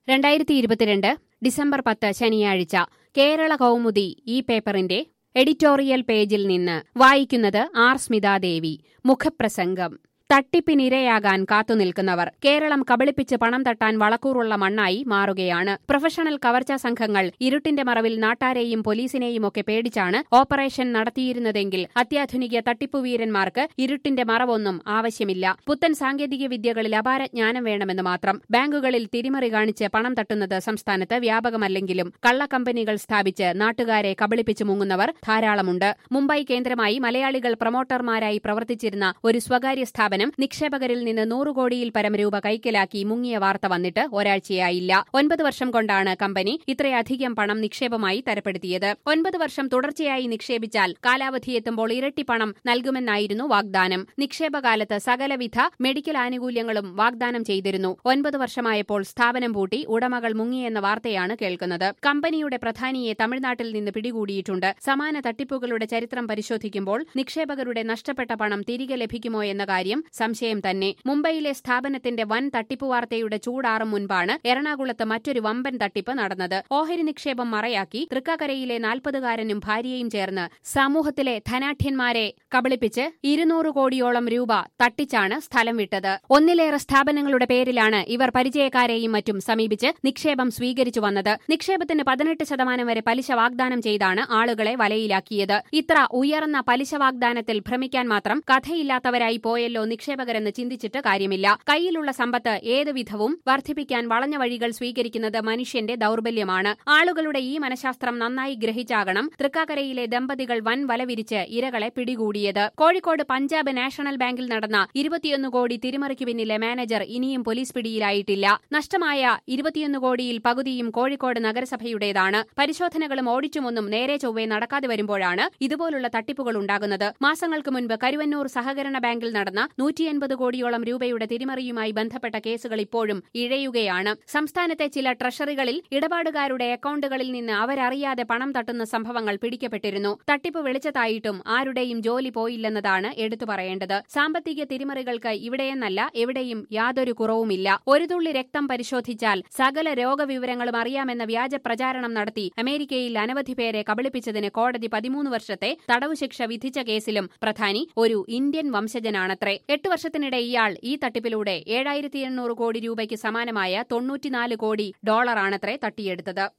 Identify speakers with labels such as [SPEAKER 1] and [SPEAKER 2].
[SPEAKER 1] രണ്ടായിരത്തി ഇരുപത്തിരണ്ട് ഡിസംബർ പത്ത് ശനിയാഴ്ച കേരള കൗമുദി ഈ പേപ്പറിന്റെ എഡിറ്റോറിയൽ പേജിൽ നിന്ന് വായിക്കുന്നത് ആർ സ്മിതാദേവി മുഖപ്രസംഗം തട്ടിപ്പിനിരയാകാൻ കാത്തുനിൽക്കുന്നവർ കേരളം കബളിപ്പിച്ച് പണം തട്ടാൻ വളക്കൂറുള്ള മണ്ണായി മാറുകയാണ് പ്രൊഫഷണൽ കവർച്ചാ സംഘങ്ങൾ ഇരുട്ടിന്റെ മറവിൽ നാട്ടാരെയും പോലീസിനെയും ഒക്കെ പേടിച്ചാണ് ഓപ്പറേഷൻ നടത്തിയിരുന്നതെങ്കിൽ അത്യാധുനിക തട്ടിപ്പുവീരന്മാർക്ക് ഇരുട്ടിന്റെ മറവൊന്നും ആവശ്യമില്ല പുത്തൻ സാങ്കേതിക വിദ്യകളിൽ അപാര ജ്ഞാനം വേണമെന്ന് മാത്രം ബാങ്കുകളിൽ തിരിമറി കാണിച്ച് പണം തട്ടുന്നത് സംസ്ഥാനത്ത് വ്യാപകമല്ലെങ്കിലും കള്ളക്കമ്പനികൾ സ്ഥാപിച്ച് നാട്ടുകാരെ കബളിപ്പിച്ച് മുങ്ങുന്നവർ ധാരാളമുണ്ട് മുംബൈ കേന്ദ്രമായി മലയാളികൾ പ്രൊമോട്ടർമാരായി പ്രവർത്തിച്ചിരുന്ന ഒരു സ്വകാര്യ സ്ഥാപനം നിക്ഷേപകരിൽ നിന്ന് നൂറ് കോടിയിൽ പരം രൂപ കൈക്കലാക്കി മുങ്ങിയ വാർത്ത വന്നിട്ട് ഒരാഴ്ചയായില്ല ഒൻപത് വർഷം കൊണ്ടാണ് കമ്പനി ഇത്രയധികം പണം നിക്ഷേപമായി തരപ്പെടുത്തിയത് ഒൻപത് വർഷം തുടർച്ചയായി നിക്ഷേപിച്ചാൽ കാലാവധി എത്തുമ്പോൾ ഇരട്ടി പണം നൽകുമെന്നായിരുന്നു വാഗ്ദാനം നിക്ഷേപകാലത്ത് സകലവിധ മെഡിക്കൽ ആനുകൂല്യങ്ങളും വാഗ്ദാനം ചെയ്തിരുന്നു ഒൻപത് വർഷമായപ്പോൾ സ്ഥാപനം പൂട്ടി ഉടമകൾ മുങ്ങിയെന്ന വാർത്തയാണ് കേൾക്കുന്നത് കമ്പനിയുടെ പ്രധാനിയെ തമിഴ്നാട്ടിൽ നിന്ന് പിടികൂടിയിട്ടുണ്ട് സമാന തട്ടിപ്പുകളുടെ ചരിത്രം പരിശോധിക്കുമ്പോൾ നിക്ഷേപകരുടെ നഷ്ടപ്പെട്ട പണം തിരികെ ലഭിക്കുമോ എന്ന കാര്യം സംശയം തന്നെ മുംബൈയിലെ സ്ഥാപനത്തിന്റെ വൻ തട്ടിപ്പ് വാർത്തയുടെ ചൂടാറും മുൻപാണ് എറണാകുളത്ത് മറ്റൊരു വമ്പൻ തട്ടിപ്പ് നടന്നത് ഓഹരി നിക്ഷേപം മറയാക്കി തൃക്കാക്കരയിലെ നാൽപ്പതുകാരനും ഭാര്യയും ചേർന്ന് സമൂഹത്തിലെ ധനാഠ്യന്മാരെ കബളിപ്പിച്ച് ഇരുന്നൂറ് കോടിയോളം രൂപ തട്ടിച്ചാണ് സ്ഥലം വിട്ടത് ഒന്നിലേറെ സ്ഥാപനങ്ങളുടെ പേരിലാണ് ഇവർ പരിചയക്കാരെയും മറ്റും സമീപിച്ച് നിക്ഷേപം സ്വീകരിച്ചു വന്നത് നിക്ഷേപത്തിന് പതിനെട്ട് ശതമാനം വരെ പലിശ വാഗ്ദാനം ചെയ്താണ് ആളുകളെ വലയിലാക്കിയത് ഇത്ര ഉയർന്ന പലിശ വാഗ്ദാനത്തിൽ ഭ്രമിക്കാൻ മാത്രം കഥയില്ലാത്തവരായി പോയല്ലോ നിക്ഷേപകരെന്ന് ചിന്തിച്ചിട്ട് കാര്യമില്ല കയ്യിലുള്ള സമ്പത്ത് ഏത് വിധവും വർദ്ധിപ്പിക്കാൻ വളഞ്ഞ വഴികൾ സ്വീകരിക്കുന്നത് മനുഷ്യന്റെ ദൌർബല്യമാണ് ആളുകളുടെ ഈ മനഃശാസ്ത്രം നന്നായി ഗ്രഹിച്ചാകണം തൃക്കാക്കരയിലെ ദമ്പതികൾ വൻ വല വിരിച്ച് ഇരകളെ പിടികൂടിയത് കോഴിക്കോട് പഞ്ചാബ് നാഷണൽ ബാങ്കിൽ നടന്ന ഇരുപത്തിയൊന്ന് കോടി തിരിമറിക്ക് പിന്നിലെ മാനേജർ ഇനിയും പോലീസ് പിടിയിലായിട്ടില്ല നഷ്ടമായ ഇരുപത്തിയൊന്ന് കോടിയിൽ പകുതിയും കോഴിക്കോട് നഗരസഭയുടേതാണ് പരിശോധനകളും ഓടിച്ചുമൊന്നും നേരെ ചൊവ്വേ നടക്കാതെ വരുമ്പോഴാണ് ഇതുപോലുള്ള തട്ടിപ്പുകൾ ഉണ്ടാകുന്നത് മാസങ്ങൾക്ക് മുൻപ് കരുവന്നൂർ സഹകരണ ബാങ്കിൽ നടന്ന നൂറ്റിയൻപത് കോടിയോളം രൂപയുടെ തിരിമറിയുമായി ബന്ധപ്പെട്ട കേസുകൾ ഇപ്പോഴും ഇഴയുകയാണ് സംസ്ഥാനത്തെ ചില ട്രഷറികളിൽ ഇടപാടുകാരുടെ അക്കൌണ്ടുകളിൽ നിന്ന് അവരറിയാതെ പണം തട്ടുന്ന സംഭവങ്ങൾ പിടിക്കപ്പെട്ടിരുന്നു തട്ടിപ്പ് വെളിച്ചത്തായിട്ടും ആരുടെയും ജോലി പോയില്ലെന്നതാണ് എടുത്തു പറയേണ്ടത് സാമ്പത്തിക തിരിമറികൾക്ക് ഇവിടെയെന്നല്ല എവിടെയും യാതൊരു കുറവുമില്ല ഒരു തുള്ളി രക്തം പരിശോധിച്ചാൽ സകല രോഗവിവരങ്ങളും അറിയാമെന്ന വ്യാജ പ്രചാരണം നടത്തി അമേരിക്കയിൽ അനവധി പേരെ കബളിപ്പിച്ചതിന് കോടതി പതിമൂന്ന് വർഷത്തെ തടവു ശിക്ഷ വിധിച്ച കേസിലും പ്രധാനി ഒരു ഇന്ത്യൻ വംശജനാണത്രേ എട്ട് വർഷത്തിനിടെ ഇയാൾ ഈ തട്ടിപ്പിലൂടെ ഏഴായിരത്തി എണ്ണൂറ് കോടി രൂപയ്ക്ക് സമാനമായ തൊണ്ണൂറ്റിനാല് കോടി ഡോളറാണത്രേ തട്ടിയെടുത്തത്